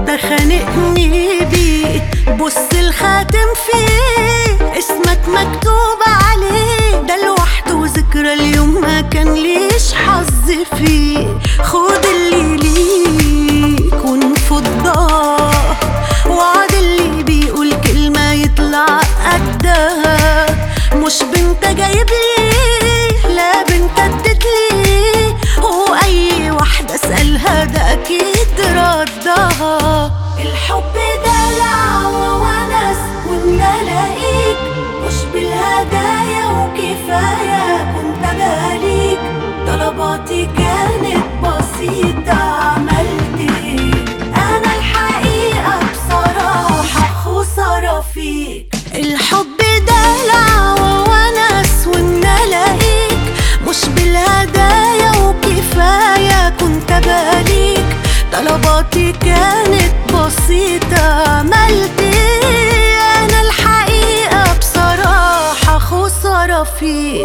ده خانقني بيه بص الخاتم فيه اسمك مكتوب عليه ده لوحده ذكرى اليوم ما كان ليش حظ فيه خد اللي ليك ونفضاه وعد اللي بيقول كلمة يطلع قدها مش بنت جايب لي لا بنت ادت لي واي واحدة اسألها ده اكيد ردها الحب دلع وونس وان الاقيك مش بالهدايا وكفاية كنت باليك طلباتي كانت بسيطة عملت ايه انا الحقيقة بصراحة خسارة فيك الحب دلع وونس وان الاقيك مش بالهدايا وكفاية كنت باليك طلباتي كانت بسيطة عملت ايه انا الحقيقة بصراحة خسارة فيك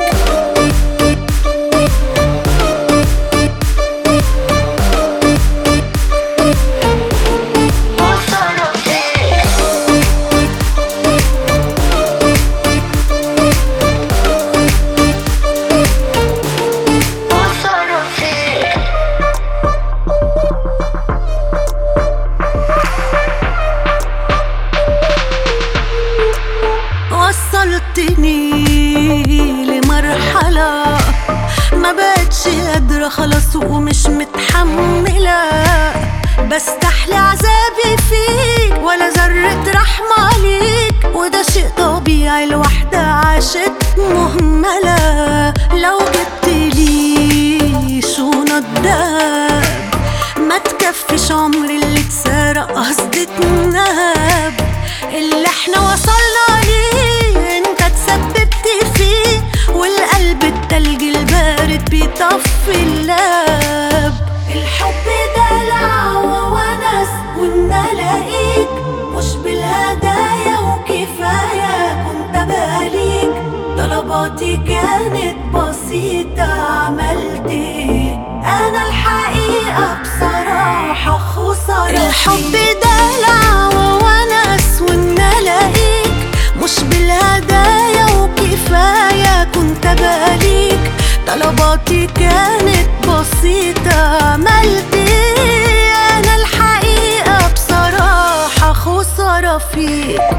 خسارة فيك خسارة فيك وصلتني لمرحلة ما بقتش قادرة خلاص ومش متحملة بستحلي عذابي فيك ولا ذرة رحمة عليك وده شيء طبيعي الواحدة عاشت مهملة لو جبت لي شنط دهب ما تكفيش عمر اللي اتسرق قصدي اتنهب اللي احنا وصلنا ليه انت تسببت فيه والقلب التلج البارد بيطفي اللاب الحب دلع وونس وان الاقيك مش بالهدايا وكفاية كنت باليك طلباتي كانت بسيطة عملت ايه انا الحقيقة بصراحة خسارة الحب دلع وونس وان الاقيك مش بالهدايا وكفاية كنت باليك طلباتي كانت بسيطة عملت ايه انا الحقيقة بصراحة خسارة فيك